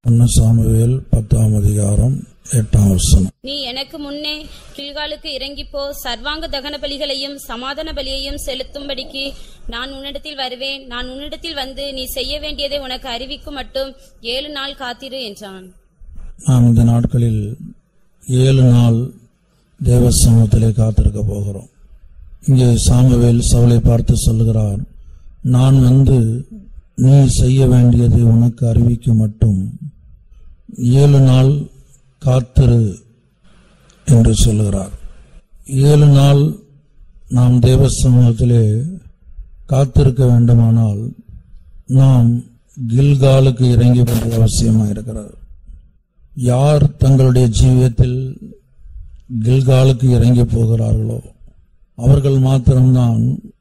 ஒன்னு சாமுவேல் பத்தாம் அதிகாரம் எட்டாம் வசனம் நீ எனக்கு முன்னே கில்காலுக்கு இறங்கிப் போ சர்வாங்க தகன பலிகளையும் சமாதான பலியையும் செலுத்தும்படிக்கு நான் உன்னிடத்தில் வருவேன் நான் உன்னிடத்தில் வந்து நீ செய்ய வேண்டியதை உனக்கு அறிவிக்கும் மட்டும் ஏழு நாள் காத்திரு என்றான் நாம் இந்த நாட்களில் ஏழு நாள் தேவ சமூகத்திலே காத்திருக்க போகிறோம் இங்கே சாமுவேல் சவுலை பார்த்து சொல்லுகிறார் நான் வந்து நீ செய்ய வேண்டியதை உனக்கு அறிவிக்க மட்டும் ஏழு நாள் காத்திரு என்று சொல்லுகிறார் ஏழு நாள் நாம் தேவ சமூகத்திலே காத்திருக்க வேண்டுமானால் நாம் கில்காலுக்கு இறங்கி வேண்டிய அவசியமாக இருக்கிறது யார் தங்களுடைய ஜீவியத்தில் கில்காலுக்கு இறங்கி போகிறார்களோ அவர்கள் மாத்திரம்தான்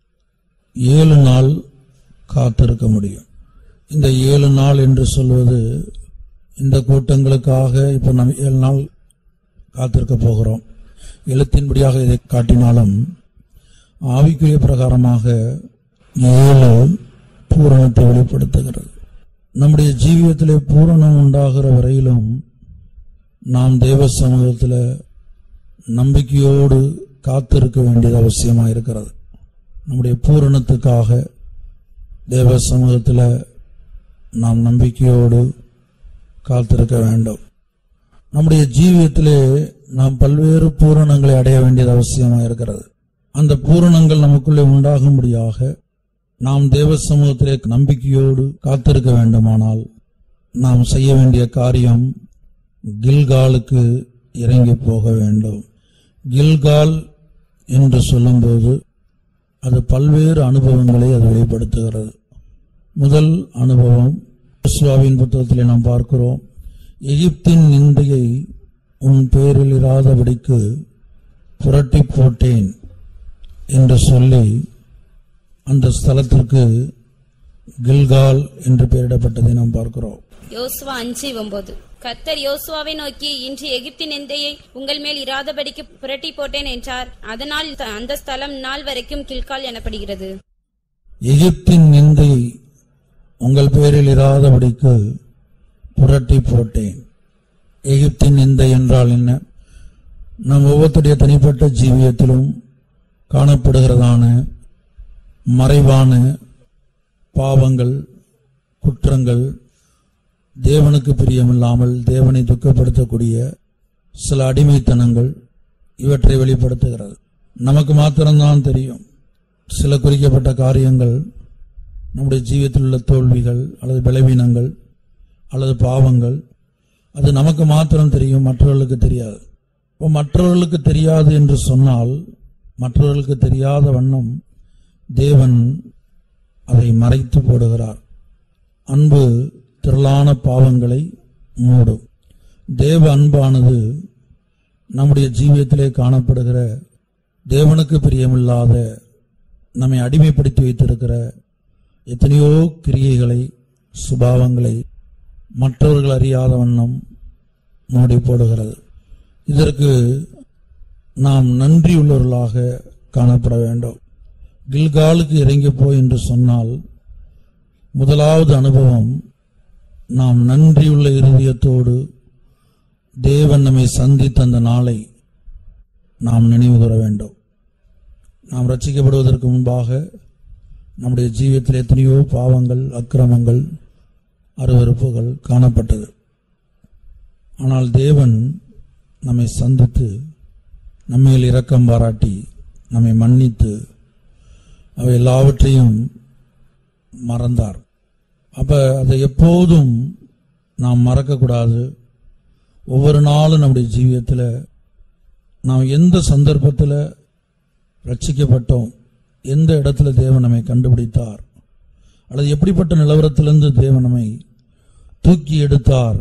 ஏழு நாள் காத்திருக்க முடியும் இந்த ஏழு நாள் என்று சொல்வது இந்த கூட்டங்களுக்காக இப்போ நம்ம ஏழு நாள் காத்திருக்க போகிறோம் எழுத்தின்படியாக இதை காட்டினாலும் ஆவிக்குரிய பிரகாரமாக ஏழு பூரணத்தை வெளிப்படுத்துகிறது நம்முடைய ஜீவியத்திலே பூரணம் உண்டாகிற வரையிலும் நாம் தேவ சமூகத்தில் நம்பிக்கையோடு காத்திருக்க வேண்டியது அவசியமாக இருக்கிறது நம்முடைய பூரணத்துக்காக தேவ சமூகத்தில் நாம் நம்பிக்கையோடு காத்திருக்க வேண்டும் நம்முடைய ஜீவியத்திலே நாம் பல்வேறு பூரணங்களை அடைய வேண்டியது அவசியமாக இருக்கிறது அந்த பூரணங்கள் நமக்குள்ளே உண்டாகும்படியாக நாம் தேவ சமூகத்திலே நம்பிக்கையோடு காத்திருக்க வேண்டுமானால் நாம் செய்ய வேண்டிய காரியம் கில்காலுக்கு இறங்கி போக வேண்டும் கில்கால் என்று சொல்லும்போது அது பல்வேறு அனுபவங்களை அது வெளிப்படுத்துகிறது முதல் அனுபவம் யோசுவாவின் புத்தகத்திலே நாம் பார்க்கிறோம் எகிப்தின் நிந்தையை உன் பேரில் இராதபடிக்கு புரட்டி போட்டேன் என்று சொல்லி அந்த ஸ்தலத்திற்கு கில்கால் என்று பெயரிடப்பட்டதை நாம் பார்க்கிறோம் யோசுவா அஞ்சு ஒன்பது கர்த்தர் யோசுவாவை நோக்கி இன்று எகிப்தின் எந்தையை உங்கள் மேல் இராதபடிக்கு புரட்டி போட்டேன் என்றார் அதனால் அந்த ஸ்தலம் நாள் வரைக்கும் கில்கால் எனப்படுகிறது எகிப்தின் நிந்தை உங்கள் பேரில் இராதபடிக்கு புரட்டி போட்டேன் எகிப்தின் நிந்தை என்றால் என்ன நம் ஒவ்வொருத்தருடைய தனிப்பட்ட ஜீவியத்திலும் காணப்படுகிறதான மறைவான பாவங்கள் குற்றங்கள் தேவனுக்கு பிரியமில்லாமல் தேவனை துக்கப்படுத்தக்கூடிய சில அடிமைத்தனங்கள் இவற்றை வெளிப்படுத்துகிறது நமக்கு மாத்திரம்தான் தெரியும் சில குறிக்கப்பட்ட காரியங்கள் நம்முடைய ஜீவியத்தில் உள்ள தோல்விகள் அல்லது பலவீனங்கள் அல்லது பாவங்கள் அது நமக்கு மாத்திரம் தெரியும் மற்றவர்களுக்கு தெரியாது இப்போ மற்றவர்களுக்கு தெரியாது என்று சொன்னால் மற்றவர்களுக்கு தெரியாத வண்ணம் தேவன் அதை மறைத்து போடுகிறார் அன்பு திரளான பாவங்களை மூடும் தேவ அன்பானது நம்முடைய ஜீவியத்திலே காணப்படுகிற தேவனுக்கு பிரியமில்லாத நம்மை அடிமைப்படுத்தி வைத்திருக்கிற எத்தனையோ கிரியைகளை சுபாவங்களை மற்றவர்கள் அறியாத வண்ணம் மூடி போடுகிறது இதற்கு நாம் நன்றியுள்ளவர்களாக காணப்பட வேண்டும் கில்காலுக்கு இறங்கி போய் என்று சொன்னால் முதலாவது அனுபவம் நாம் நன்றியுள்ள இருதயத்தோடு தேவன் நம்மை சந்தித்த அந்த நாளை நாம் நினைவு கூற வேண்டும் நாம் ரட்சிக்கப்படுவதற்கு முன்பாக நம்முடைய ஜீவியத்தில் எத்தனையோ பாவங்கள் அக்கிரமங்கள் அருவறுப்புகள் காணப்பட்டது ஆனால் தேவன் நம்மை சந்தித்து நம்மேல் இரக்கம் பாராட்டி நம்மை மன்னித்து அவை எல்லாவற்றையும் மறந்தார் அப்ப அதை எப்போதும் நாம் மறக்கக்கூடாது ஒவ்வொரு நாளும் நம்முடைய ஜீவியத்தில் நாம் எந்த சந்தர்ப்பத்தில் ரட்சிக்கப்பட்டோம் எந்த இடத்துல தேவன் நம்மை கண்டுபிடித்தார் அல்லது எப்படிப்பட்ட நிலவரத்திலிருந்து தேவன் நம்மை தூக்கி எடுத்தார்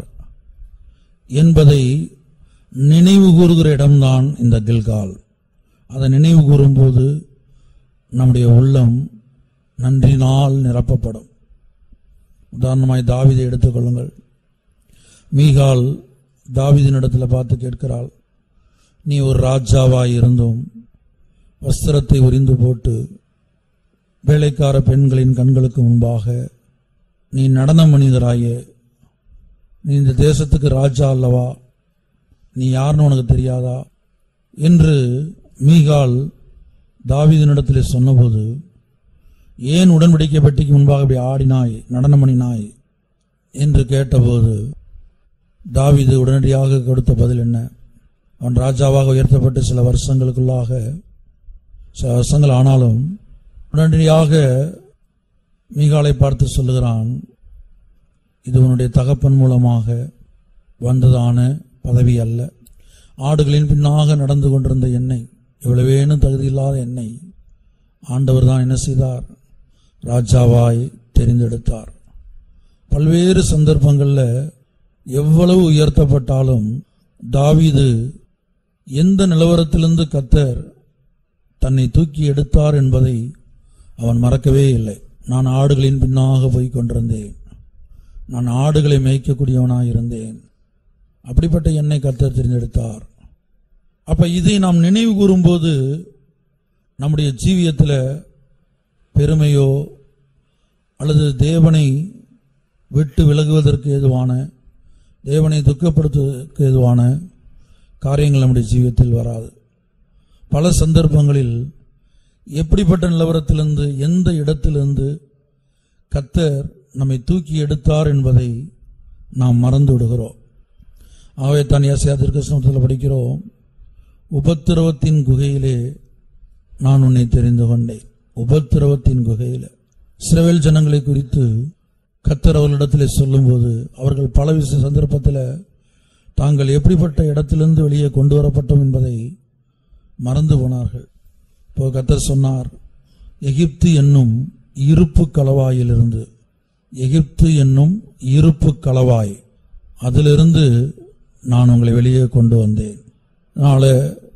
என்பதை நினைவு கூறுகிற இடம்தான் இந்த கில்கால் அதை நினைவு கூறும்போது நம்முடைய உள்ளம் நன்றினால் நிரப்பப்படும் உதாரணமாய் தாவிதை எடுத்துக்கொள்ளுங்கள் மீகால் தாவிதினிடத்தில் பார்த்து கேட்கிறாள் நீ ஒரு ராஜாவாய் இருந்தும் வஸ்திரத்தை உரிந்து போட்டு வேலைக்கார பெண்களின் கண்களுக்கு முன்பாக நீ நடன மனிதராயே நீ இந்த தேசத்துக்கு ராஜா அல்லவா நீ யாருன்னு உனக்கு தெரியாதா என்று மீகால் தாவீதினிடத்திலே சொன்னபோது ஏன் உடன்படிக்கை பெட்டிக்கு முன்பாக இப்படி ஆடினாய் நடனமணினாய் என்று கேட்டபோது தாவீது உடனடியாக கொடுத்த பதில் என்ன அவன் ராஜாவாக உயர்த்தப்பட்டு சில வருஷங்களுக்குள்ளாக சில வருஷங்கள் ஆனாலும் உடனடியாக மீகாலை பார்த்து சொல்லுகிறான் இது உன்னுடைய தகப்பன் மூலமாக வந்ததான பதவி அல்ல ஆடுகளின் பின்னாக நடந்து கொண்டிருந்த என்னை இவ்வளவேனும் தகுதியில்லாத என்னை ஆண்டவர் தான் என்ன செய்தார் ராஜாவாய் தெரிந்தெடுத்தார் பல்வேறு சந்தர்ப்பங்களில் எவ்வளவு உயர்த்தப்பட்டாலும் தாவீது எந்த நிலவரத்திலிருந்து கத்தர் தன்னை தூக்கி எடுத்தார் என்பதை அவன் மறக்கவே இல்லை நான் ஆடுகளின் பின்னாக போய் கொண்டிருந்தேன் நான் ஆடுகளை மேய்க்கக்கூடியவனாய் இருந்தேன் அப்படிப்பட்ட என்னை கத்தர் தெரிந்தெடுத்தார் அப்ப இதை நாம் நினைவு கூறும்போது நம்முடைய ஜீவியத்தில் பெருமையோ அல்லது தேவனை விட்டு விலகுவதற்கு ஏதுவான தேவனை துக்கப்படுத்துவதற்கு ஏதுவான காரியங்கள் நம்முடைய ஜீவியத்தில் வராது பல சந்தர்ப்பங்களில் எப்படிப்பட்ட நிலவரத்திலிருந்து எந்த இடத்திலிருந்து கத்தர் நம்மை தூக்கி எடுத்தார் என்பதை நாம் மறந்து விடுகிறோம் ஆகவே தான் ஏசியா திருக்கஷ்ணத்தில் படிக்கிறோம் உபத்திரவத்தின் குகையிலே நான் உன்னை தெரிந்து கொண்டேன் உபத்திரவத்தின் குகையில சிறவேல் ஜனங்களை குறித்து கத்தர் அவர்களிடத்திலே சொல்லும்போது அவர்கள் பல விஷய சந்தர்ப்பத்தில் தாங்கள் எப்படிப்பட்ட இடத்திலிருந்து வெளியே கொண்டு வரப்பட்டோம் என்பதை மறந்து போனார்கள் இப்போ கத்தர் சொன்னார் எகிப்து என்னும் இருப்பு களவாயிலிருந்து எகிப்து என்னும் இருப்பு களவாய் அதிலிருந்து நான் உங்களை வெளியே கொண்டு வந்தேன் அதனால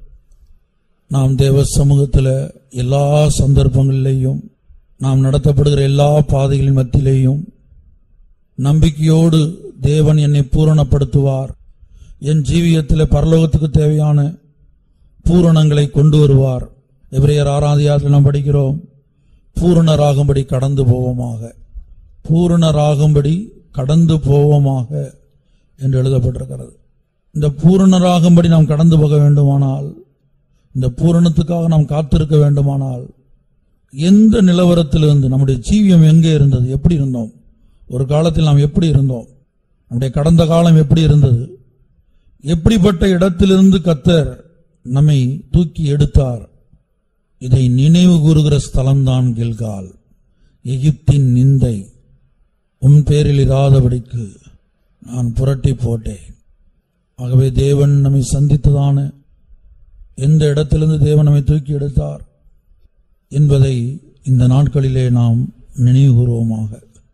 நாம் தேவ சமூகத்தில் எல்லா சந்தர்ப்பங்களிலேயும் நாம் நடத்தப்படுகிற எல்லா பாதைகளின் மத்தியிலேயும் நம்பிக்கையோடு தேவன் என்னை பூரணப்படுத்துவார் என் ஜீவியத்தில் பரலோகத்துக்கு தேவையான பூரணங்களை கொண்டு வருவார் எபிரேயர் ஆறாதியாரத்தில் நாம் படிக்கிறோம் பூரணராகும்படி கடந்து போவோமாக பூரணராகும்படி கடந்து போவோமாக என்று எழுதப்பட்டிருக்கிறது இந்த பூரணராகும்படி நாம் கடந்து போக வேண்டுமானால் இந்த பூரணத்துக்காக நாம் காத்திருக்க வேண்டுமானால் எந்த நிலவரத்திலிருந்து நம்முடைய ஜீவியம் எங்கே இருந்தது எப்படி இருந்தோம் ஒரு காலத்தில் நாம் எப்படி இருந்தோம் நம்முடைய கடந்த காலம் எப்படி இருந்தது எப்படிப்பட்ட இடத்திலிருந்து கத்தர் நம்மை தூக்கி எடுத்தார் இதை நினைவு கூறுகிற ஸ்தலம்தான் கில்கால் எகிப்தின் நிந்தை உன் பேரில் இராதபடிக்கு நான் புரட்டி போட்டேன் ஆகவே தேவன் நம்மை சந்தித்ததான எந்த இடத்திலிருந்து தேவன் நம்மை தூக்கி எடுத்தார் என்பதை இந்த நாட்களிலே நாம் நினைவு கூறுவோமாக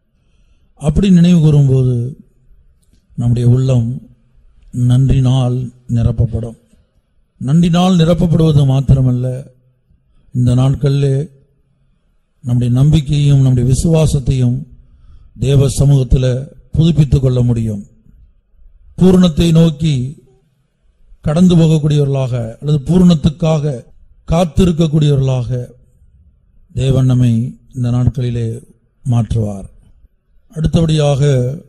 அப்படி நினைவு கூறும்போது நம்முடைய உள்ளம் நன்றினால் நிரப்பப்படும் நன்றினால் நிரப்பப்படுவது மாத்திரமல்ல இந்த நாட்களிலே நம்முடைய நம்பிக்கையும் நம்முடைய விசுவாசத்தையும் தேவ சமூகத்தில் புதுப்பித்துக் கொள்ள முடியும் பூரணத்தை நோக்கி கடந்து போகக்கூடியவர்களாக அல்லது பூரணத்துக்காக காத்திருக்கக்கூடியவர்களாக தேவன் நம்மை இந்த நாட்களிலே மாற்றுவார் அடுத்தபடியாக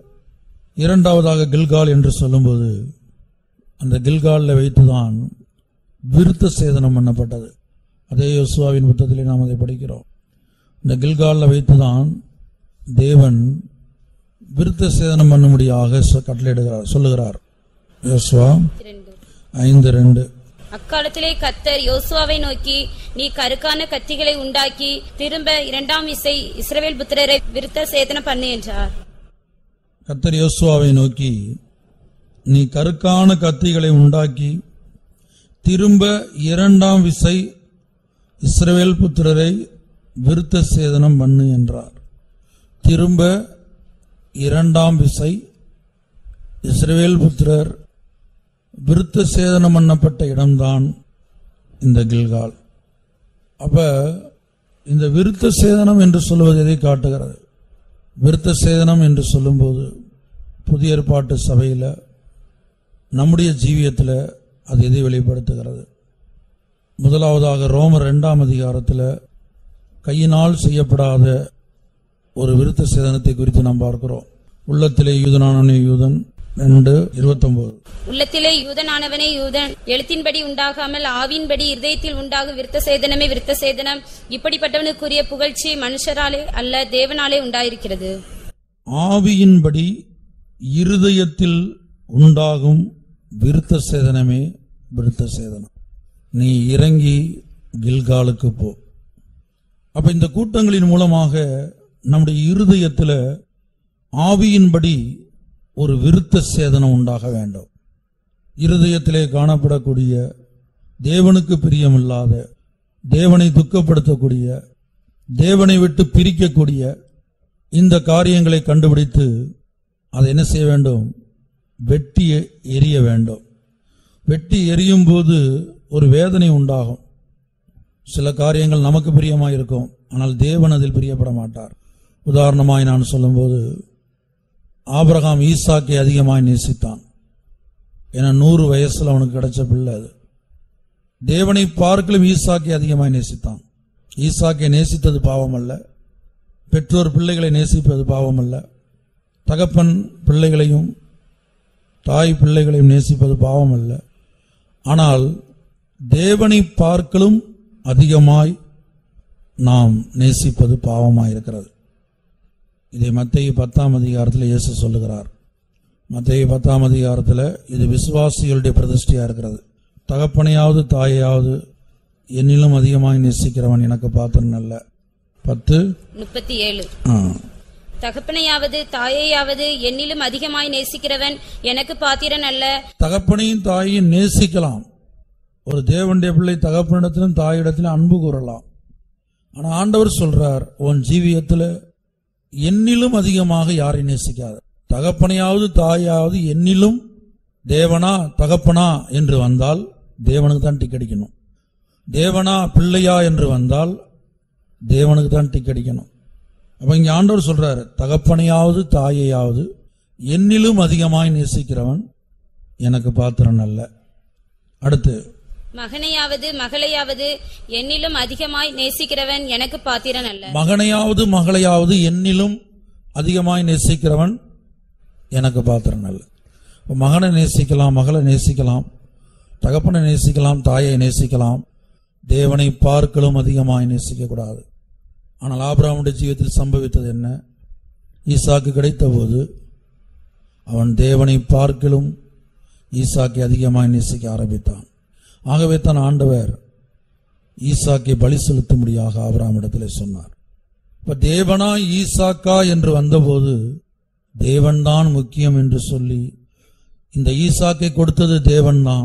இரண்டாவதாக கில்கால் என்று சொல்லும்போது அந்த கில்காலில் வைத்துதான் விருத்த சேதனம் பண்ணப்பட்டது அதே யோசுவாவின் புத்தகத்திலே நாம் அதை படிக்கிறோம் இந்த கில்காலில் வைத்துதான் தேவன் விருத்த சேதனம் பண்ணும்படியாக சொ- கட்டளையிடுகிறார் சொல்லுகிறார் யோசுவா இரண்டு. ஐந்து ரெண்டு அக்காலத்திலே கத்தர் யோசுவாவை நோக்கி நீ கருக்கான கத்திகளை உண்டாக்கி திரும்ப இரண்டாம் இசை இஸ்ரவேல் புத்திரரை விருத்த சேதனம் பண்ணு என்றார் கத்தர் யோசுவாவை நோக்கி நீ கருக்கான கத்திகளை உண்டாக்கி திரும்ப இரண்டாம் விசை இஸ்ரவேல் புத்திரரை விருத்த சேதனம் பண்ணு என்றார் திரும்ப இரண்டாம் விசை இஸ்ரவேல் புத்திரர் விருத்த சேதனம் பண்ணப்பட்ட இடம்தான் இந்த கில்கால் அப்ப இந்த விருத்த சேதனம் என்று சொல்வது எதை காட்டுகிறது விருத்த சேதனம் என்று சொல்லும்போது புதிய ஏற்பாட்டு சபையில் நம்முடைய ஜீவியத்தில் அது எதை வெளிப்படுத்துகிறது முதலாவதாக ரோமர் இரண்டாம் அதிகாரத்தில் கையினால் செய்யப்படாத ஒரு விருத்த சேதனத்தை குறித்து நாம் பார்க்கிறோம் உள்ளத்திலே யூதனானே யூதன் ரெண்டு இருபத்தொன்பது உள்ளத்திலே யூதனானவனே யூதன் எழுத்தின்படி உண்டாகாமல் ஆவியின்படி இருதயத்தில் உண்டாகும் விருத்த சேதனமே விருத்த சேதனம் இப்படிப்பட்டவனுக்குரிய புகழ்ச்சி மனுஷராலே அல்ல தேவனாலே உண்டாயிருக்கிறது ஆவியின்படி இருதயத்தில் உண்டாகும் விருத்த சேதனமே விருத்த சேதனம் நீ இறங்கி கில்காலுக்கு போ அப்ப இந்த கூட்டங்களின் மூலமாக நம்முடைய இருதயத்தில் ஆவியின்படி ஒரு விருத்த சேதனம் உண்டாக வேண்டும் இருதயத்திலே காணப்படக்கூடிய தேவனுக்கு பிரியமில்லாத தேவனை துக்கப்படுத்தக்கூடிய தேவனை விட்டு பிரிக்கக்கூடிய இந்த காரியங்களை கண்டுபிடித்து அதை என்ன செய்ய வேண்டும் வெட்டி எரிய வேண்டும் வெட்டி எரியும் போது ஒரு வேதனை உண்டாகும் சில காரியங்கள் நமக்கு பிரியமாக இருக்கும் ஆனால் தேவன் அதில் பிரியப்பட மாட்டார் உதாரணமாய் நான் சொல்லும்போது ஆபிரகாம் ஈசாக்கை அதிகமாய் நேசித்தான் ஏன்னா நூறு வயசுல அவனுக்கு கிடைச்ச பிள்ளை அது தேவனை பார்க்கலும் ஈசாக்கை அதிகமாய் நேசித்தான் ஈசாக்கை நேசித்தது பாவம் அல்ல பெற்றோர் பிள்ளைகளை நேசிப்பது பாவம் அல்ல தகப்பன் பிள்ளைகளையும் தாய் பிள்ளைகளையும் நேசிப்பது பாவம் அல்ல ஆனால் தேவனை பார்க்கலும் அதிகமாய் நாம் நேசிப்பது பாவமாய் இருக்கிறது இதை மத்திய பத்தாம் அதிகாரத்தில் இயேசு சொல்லுகிறார் மத்திய பத்தாம் அதிகாரத்தில் இது விசுவாசிகளுடைய பிரதிஷ்டையா இருக்கிறது தகப்பனையாவது தாயையாவது என்னிலும் அதிகமாய் நேசிக்கிறவன் எனக்கு பாத்திரன் அல்ல பத்து முப்பத்தி ஏழு ஆ. தகப்பனையாவது தாயையாவது என்னிலும் அதிகமாய் நேசிக்கிறவன் எனக்கு பாத்திரன் அல்ல தகப்பனையும் தாயையும் நேசிக்கலாம் ஒரு தேவனுடைய பிள்ளை தகப்பனிடத்திலும் தாயிடத்திலும் அன்பு கூறலாம் ஆனா ஆண்டவர் சொல்றார் உன் ஜீவியத்துல என்னிலும் அதிகமாக யாரை நேசிக்காத தகப்பனையாவது தாயாவது என்னிலும் தேவனா தகப்பனா என்று வந்தால் தேவனுக்கு தான் டிக் அடிக்கணும் தேவனா பிள்ளையா என்று வந்தால் தேவனுக்கு தான் டிக் அடிக்கணும் அப்ப இங்க ஆண்டவர் சொல்றாரு தகப்பனையாவது தாயையாவது என்னிலும் அதிகமாய் நேசிக்கிறவன் எனக்கு பாத்திரன் அல்ல அடுத்து மகனையாவது மகளையாவது என்னிலும் அதிகமாய் நேசிக்கிறவன் எனக்கு பாத்திரன் அல்ல மகனையாவது மகளையாவது என்னிலும் அதிகமாய் நேசிக்கிறவன் எனக்கு பாத்திரன் அல்ல இப்ப மகனை நேசிக்கலாம் மகளை நேசிக்கலாம் தகப்பனை நேசிக்கலாம் தாயை நேசிக்கலாம் தேவனை பார்க்கலும் அதிகமாய் நேசிக்க கூடாது ஆனால் ஆபிரகாமுடைய ஜீவிதத்தில் சம்பவித்தது என்ன ஈசாக்கு கிடைத்த போது அவன் தேவனை பார்க்கலும் ஈசாக்கை அதிகமாய் நேசிக்க ஆரம்பித்தான் ஆகவே தான் ஆண்டவர் ஈசாக்கை பலி செலுத்தும்படியாக ஆபிரகாமிடத்திலே சொன்னார் இப்ப தேவனா ஈசாக்கா என்று வந்தபோது தேவன்தான் முக்கியம் என்று சொல்லி இந்த ஈசாக்கை கொடுத்தது தேவன்தான்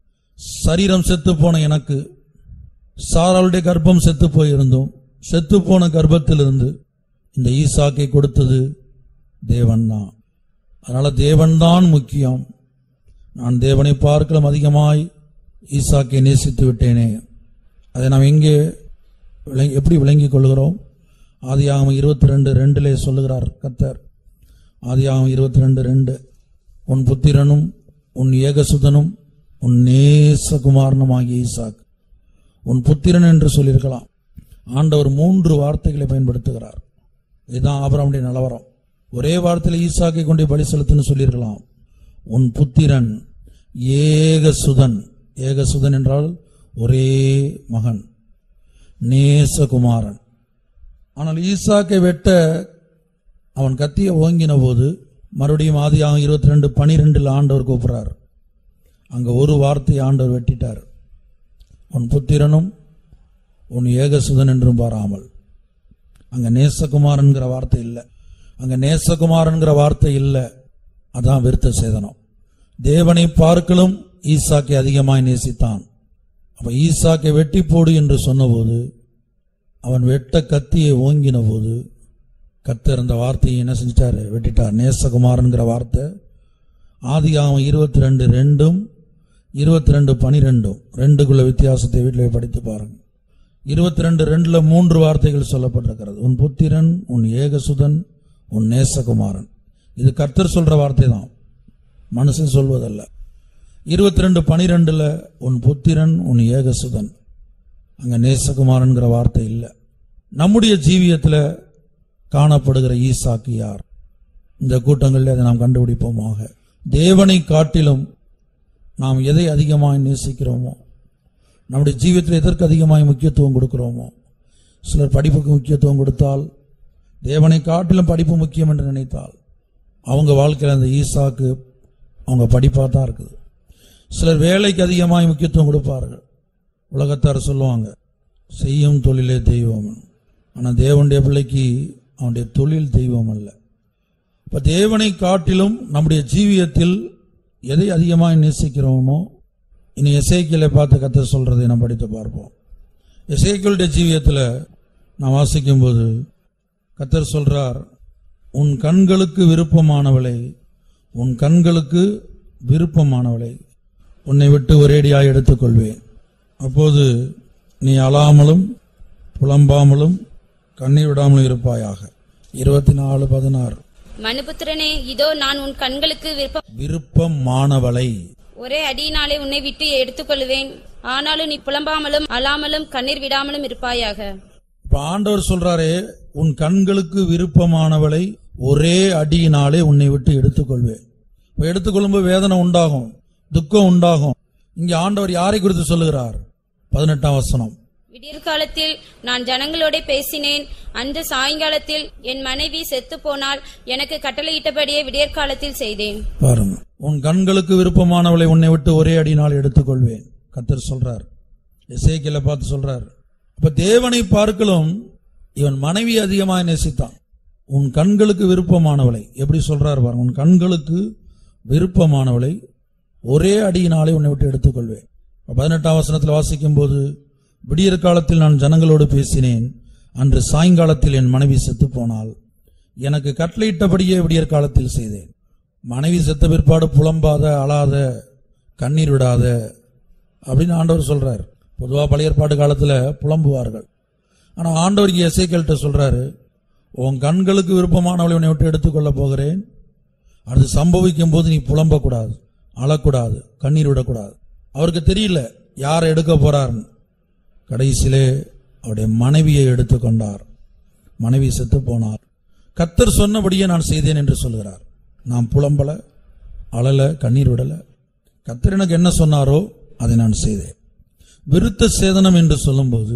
சரீரம் செத்து போன எனக்கு சாராளுடைய கர்ப்பம் செத்து போயிருந்தோம் செத்து போன கர்ப்பத்திலிருந்து இந்த ஈசாக்கை கொடுத்தது தேவன்தான் அதனால தேவன்தான் முக்கியம் நான் தேவனை பார்க்கலாம் அதிகமாய் ஈசாக்கை நேசித்து விட்டேனே அதை நாம் எங்கே விளங்கி- எப்படி விளங்கிக் கொள்கிறோம் ஆதியாகமம் இருபத்தி ரெண்டு ரெண்டிலே சொல்லுகிறார் கத்தர் ஆதியாகமம் இருபத்தி ரெண்டு ரெண்டு உன் புத்திரனும் உன் ஏகசுதனும் உன் நேசகுமாரனுமாகிய ஈசாக் உன் புத்திரன் என்று சொல்லியிருக்கலாம் ஆண்டவர் மூன்று வார்த்தைகளை பயன்படுத்துகிறார் இதுதான் ஆபிரகாமுடைய நிலவரம் ஒரே வார்த்தையில் ஈசாக்கை கொண்டு பலி செலுத்துன்னு சொல்லியிருக்கலாம் உன் புத்திரன் ஏகசுதன் ஏகசுதன் என்றால் ஒரே மகன் நேசகுமாரன் ஆனால் ஈசாக்கை வெட்ட அவன் கத்தியை ஓங்கின போது மறுபடியும் ஆதியாகம் இருபத்தி ரெண்டு பனிரெண்டில் ஆண்டவர் கூப்பிடுறார் அங்க ஒரு வார்த்தையை ஆண்டவர் வெட்டிட்டார் உன் புத்திரனும் உன் ஏகசுதன் என்றும் பாராமல் அங்க நேசகுமாரன்கிற வார்த்தை இல்லை அங்க நேசகுமாரன்கிற வார்த்தை இல்லை அதான் விருத்த சேதனம் தேவனை பார்க்கலும் ஈசாக்கை அதிகமாய் நேசித்தான் அப்ப ஈசாக்கை வெட்டி போடு என்று சொன்னபோது அவன் வெட்ட கத்தியை ஓங்கின போது கத்தர் அந்த வார்த்தையை என்ன செஞ்சிட்டாரு வெட்டிட்டார் நேசகுமாரன்கிற வார்த்தை ஆதியாகமம் இருபத்தி ரெண்டு ரெண்டும் இருபத்தி ரெண்டு பனிரெண்டும் ரெண்டுக்குள்ள வித்தியாசத்தை வீட்டில் போய் படித்து பாருங்க இருபத்தி ரெண்டு ரெண்டுல மூன்று வார்த்தைகள் சொல்லப்பட்டிருக்கிறது உன் புத்திரன் உன் ஏகசுதன் உன் நேசகுமாரன் இது கர்த்தர் சொல்ற வார்த்தை தான் மனுஷன் சொல்வதல்ல இருபத்தி ரெண்டு பனிரெண்டுல உன் புத்திரன் உன் ஏகசுதன் அங்க நேசகுமாரன்கிற வார்த்தை இல்லை நம்முடைய ஜீவியத்துல காணப்படுகிற ஈசாக்கு யார் இந்த கூட்டங்களில் அதை நாம் கண்டுபிடிப்போமாக தேவனை காட்டிலும் நாம் எதை அதிகமாய் நேசிக்கிறோமோ நம்முடைய ஜீவியத்தில் எதற்கு அதிகமாய் முக்கியத்துவம் கொடுக்கிறோமோ சிலர் படிப்புக்கு முக்கியத்துவம் கொடுத்தால் தேவனை காட்டிலும் படிப்பு முக்கியம் என்று நினைத்தால் அவங்க வாழ்க்கையில் அந்த ஈசாக்கு அவங்க படிப்பாக தான் இருக்குது சிலர் வேலைக்கு அதிகமாய் முக்கியத்துவம் கொடுப்பார்கள் உலகத்தார் சொல்லுவாங்க செய்யும் தொழிலே தெய்வம் ஆனால் தேவனுடைய பிள்ளைக்கு அவனுடைய தொழில் தெய்வம் அல்ல இப்போ தேவனை காட்டிலும் நம்முடைய ஜீவியத்தில் எதை அதிகமாக நேசிக்கிறோமோ இனி எசேக்கியலை பார்த்து கத்த சொல்றதை நாம் படித்து பார்ப்போம் எசேக்கியலுடைய ஜீவியத்தில் நான் வாசிக்கும்போது கத்தர் சொல்றார் உன் கண்களுக்கு விருப்பமானவளை உன் கண்களுக்கு விருப்பமானவளை உன்னை விட்டு ஒரேடியாக எடுத்துக்கொள்வேன் அப்போது நீ அழாமலும் புலம்பாமலும் கண்ணீர் விடாமலும் இருப்பாயாக இருபத்தி நாலு பதினாறு மனுபுத்திரனே இதோ நான் உன் கண்களுக்கு விருப்பம் விருப்பமானவளை ஒரே அடியினாலே உன்னை விட்டு எடுத்துக்கொள்வேன் ஆனாலும் நீ புலம்பாமலும் அழாமலும் கண்ணீர் விடாமலும் இருப்பாயாக இப்ப ஆண்டவர் சொல்றாரே உன் கண்களுக்கு விருப்பமானவளை ஒரே அடியினாலே உன்னை விட்டு எடுத்துக்கொள்வேன் இப்ப எடுத்துக்கொள்ளும்போது வேதனை உண்டாகும் துக்கம் உண்டாகும் இங்க ஆண்டவர் யாரை குறித்து சொல்லுகிறார் பதினெட்டாம் வசனம் விடியற்காலத்தில் நான் ஜனங்களோட பேசினேன் அன்று சாயங்காலத்தில் என் மனைவி செத்து போனால் எனக்கு கட்டளையிட்டபடியே விடியற்காலத்தில் செய்தேன் பாருங்க உன் கண்களுக்கு விருப்பமானவளை உன்னை விட்டு ஒரே அடியினால் எடுத்துக்கொள்வேன் கத்தர் சொல்றார் எசேக்கியலை பார்த்து சொல்றார் இப்ப தேவனை பார்க்கலும் இவன் மனைவி அதிகமாக நேசித்தான் உன் கண்களுக்கு விருப்பமானவளை எப்படி சொல்றார் பாருங்க உன் கண்களுக்கு விருப்பமானவளை ஒரே அடியினாலே உன்னை விட்டு எடுத்துக்கொள்வேன் பதினெட்டாம் வசனத்தில் வாசிக்கும் போது விடியற் காலத்தில் நான் ஜனங்களோடு பேசினேன் அன்று சாயங்காலத்தில் என் மனைவி செத்து போனாள் எனக்கு கட்டளையிட்டபடியே விடியற் காலத்தில் செய்தேன் மனைவி செத்த பிற்பாடு புலம்பாத அழாத கண்ணீர் விடாத அப்படின்னு ஆண்டவர் சொல்றார் பொதுவா பழைய ஏற்பாடு காலத்துல புலம்புவார்கள் ஆனா ஆண்டவர் இங்கே எசேக்கியல்கிட்ட சொல்றாரு உன் கண்களுக்கு விருப்பமானவளை உன்னை விட்டு எடுத்துக்கொள்ள போகிறேன் அது சம்பவிக்கும் போது நீ புலம்பக்கூடாது அழக்கூடாது கண்ணீர் விடக்கூடாது அவருக்கு தெரியல யாரை எடுக்க போறாருன்னு கடைசியிலே அவருடைய மனைவியை எடுத்துக்கொண்டார் மனைவி செத்து போனார் கத்தர் சொன்னபடியே நான் செய்தேன் என்று சொல்கிறார் நான் புலம்பல அழல கண்ணீர் விடல கத்தர் எனக்கு என்ன சொன்னாரோ அதை நான் செய்தேன் விருத்த சேதனம் என்று சொல்லும்போது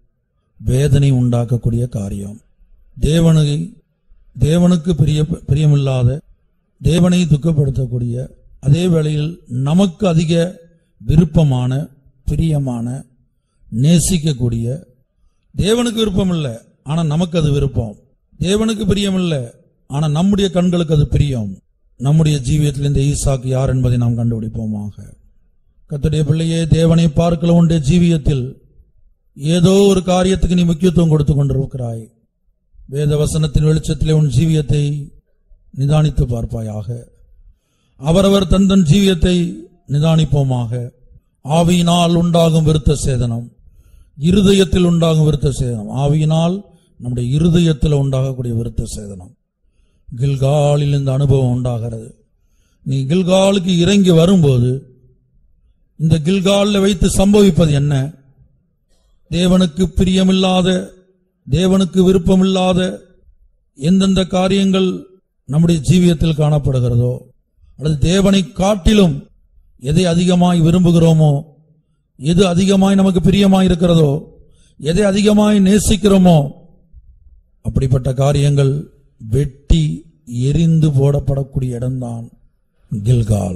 வேதனை உண்டாக்கக்கூடிய காரியம் தேவனை தேவனுக்கு பிரிய பிரியமில்லாத தேவனை துக்கப்படுத்தக்கூடிய அதே வேளையில் நமக்கு அதிக விருப்பமான பிரியமான நேசிக்கக்கூடிய தேவனுக்கு விருப்பம் இல்லை ஆனா நமக்கு அது விருப்பம் தேவனுக்கு பிரியம் இல்லை ஆனா நம்முடைய கண்களுக்கு அது பிரியம் நம்முடைய ஜீவியத்தில் இந்த ஈசாக்கு யார் என்பதை நாம் கண்டுபிடிப்போமாக கர்த்தருடைய பிள்ளையே தேவனை பார்க்கல உன்னுடைய ஜீவியத்தில் ஏதோ ஒரு காரியத்துக்கு நீ முக்கியத்துவம் கொடுத்து கொண்டிருக்கிறாய் வேத வசனத்தின் வெளிச்சத்திலே உன் ஜீவியத்தை நிதானித்து பார்ப்பாயாக அவரவர் தந்தன் ஜீவியத்தை நிதானிப்போமாக ஆவியினால் உண்டாகும் விருத்த சேதனம் இருதயத்தில் உண்டாகும் விருத்த சேதனம் ஆவியினால் நம்முடைய இருதயத்தில் உண்டாகக்கூடிய விருத்த சேதனம் கில்காலில் இந்த அனுபவம் உண்டாகிறது நீ கில்காலுக்கு இறங்கி வரும்போது இந்த கில்காலில் வைத்து சம்பவிப்பது என்ன தேவனுக்கு பிரியமில்லாத தேவனுக்கு விருப்பமில்லாத எந்தெந்த காரியங்கள் நம்முடைய ஜீவியத்தில் காணப்படுகிறதோ அல்லது தேவனை காட்டிலும் எதை அதிகமாய் விரும்புகிறோமோ எது அதிகமாய் நமக்கு பிரியமாய் இருக்கிறதோ எதை அதிகமாய் நேசிக்கிறோமோ அப்படிப்பட்ட காரியங்கள் வெட்டி எரிந்து போடப்படக்கூடிய இடம்தான் கில்கால்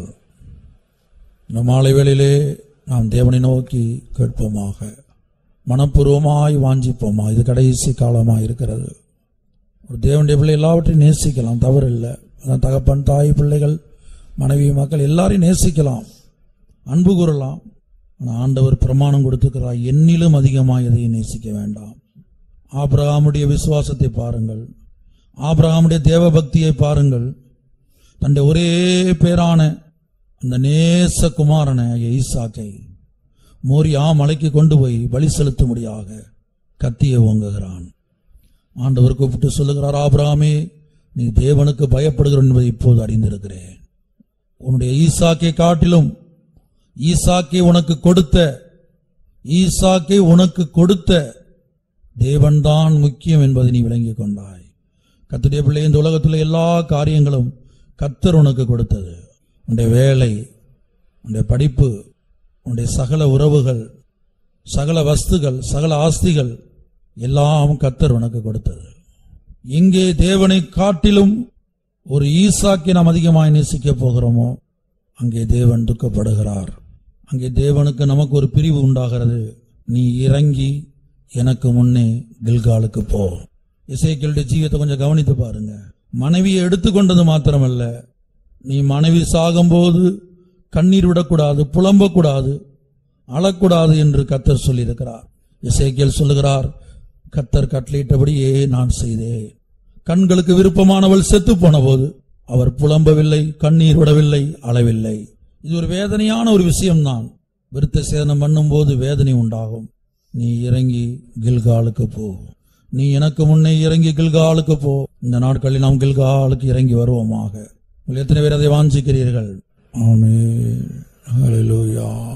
இந்த மாலை வேளையிலே நாம் தேவனை நோக்கி கேட்போமாக மனப்பூர்வமாய் வாஞ்சிப்போமா இது கடைசி காலமாக இருக்கிறது ஒரு தேவனுடைய பிள்ளை எல்லாவற்றையும் நேசிக்கலாம் தவறு இல்லை அதான் தகப்பன் தாய் பிள்ளைகள் மனைவி மக்கள் எல்லாரையும் நேசிக்கலாம் அன்பு கூறலாம் ஆனால் ஆண்டவர் பிரமாணம் கொடுத்துக்கிறார் என்னிலும் அதிகமாக எதையும் நேசிக்க வேண்டாம் ஆபிரகாமுடைய விசுவாசத்தை பாருங்கள் ஆபிரகாமுடைய தேவ பக்தியை பாருங்கள் தன்னுடைய ஒரே பேரான அந்த நேச குமாரனை ஈசாக்கை மோரியா மலைக்கு கொண்டு போய் பலி செலுத்தும்படியாக கத்தியை ஓங்குகிறான் ஆண்டவர் கூப்பிட்டு சொல்லுகிறார் ஆபிரகாமே நீ தேவனுக்கு பயப்படுகிறவன் என்பதை இப்போது அறிந்திருக்கிறேன் உன்னுடைய ஈசாக்கை காட்டிலும் ஈசாக்கை உனக்கு கொடுத்த ஈசாக்கை உனக்கு கொடுத்த தேவன்தான் முக்கியம் என்பதை நீ விளங்கிக் கொண்டாய் கர்த்தருடைய பிள்ளை இந்த உலகத்தில் எல்லா காரியங்களும் கர்த்தர் உனக்கு கொடுத்தது உன்னுடைய வேலை உன்னுடைய படிப்பு உன்னுடைய சகல உறவுகள் சகல வஸ்துகள் சகல ஆஸ்திகள் எல்லாம் கத்தர் உனக்கு கொடுத்தது இங்கே தேவனை காட்டிலும் ஒரு ஈசாக்கை நாம் அதிகமாய் நேசிக்க போகிறோமோ அங்கே தேவன் துக்கப்படுகிறார் அங்கே தேவனுக்கு நமக்கு ஒரு பிரிவு உண்டாகிறது நீ இறங்கி எனக்கு முன்னே கில்காலுக்கு போ இசைக்களுடைய ஜீவியத்தை கொஞ்சம் கவனித்து பாருங்க மனைவியை எடுத்துக்கொண்டது மாத்திரமல்ல நீ மனைவி சாகும்போது கண்ணீர் விடக்கூடாது புலம்பக்கூடாது அழக்கூடாது என்று கத்தர் சொல்லியிருக்கிறார் இசைக்கியல் சொல்லுகிறார் கத்தர் கட்டளையிட்டபடியே நான் செய்தேன் கண்களுக்கு விருப்பமானவள் செத்து போன போது அவர் புலம்பவில்லை கண்ணீர் விடவில்லை அளவில்லை இது ஒரு வேதனையான ஒரு விஷயம்தான் விருத்த சேதனம் பண்ணும்போது வேதனை உண்டாகும் நீ இறங்கி கில்காலுக்கு போ நீ எனக்கு முன்னே இறங்கி கில்காலுக்கு போ இந்த நாட்களில் நாம் கில்காலுக்கு இறங்கி வருவோமாக உங்கள் எத்தனை பேர் அதை வாஞ்சிக்கிறீர்கள் ஆமென் ஹalleluya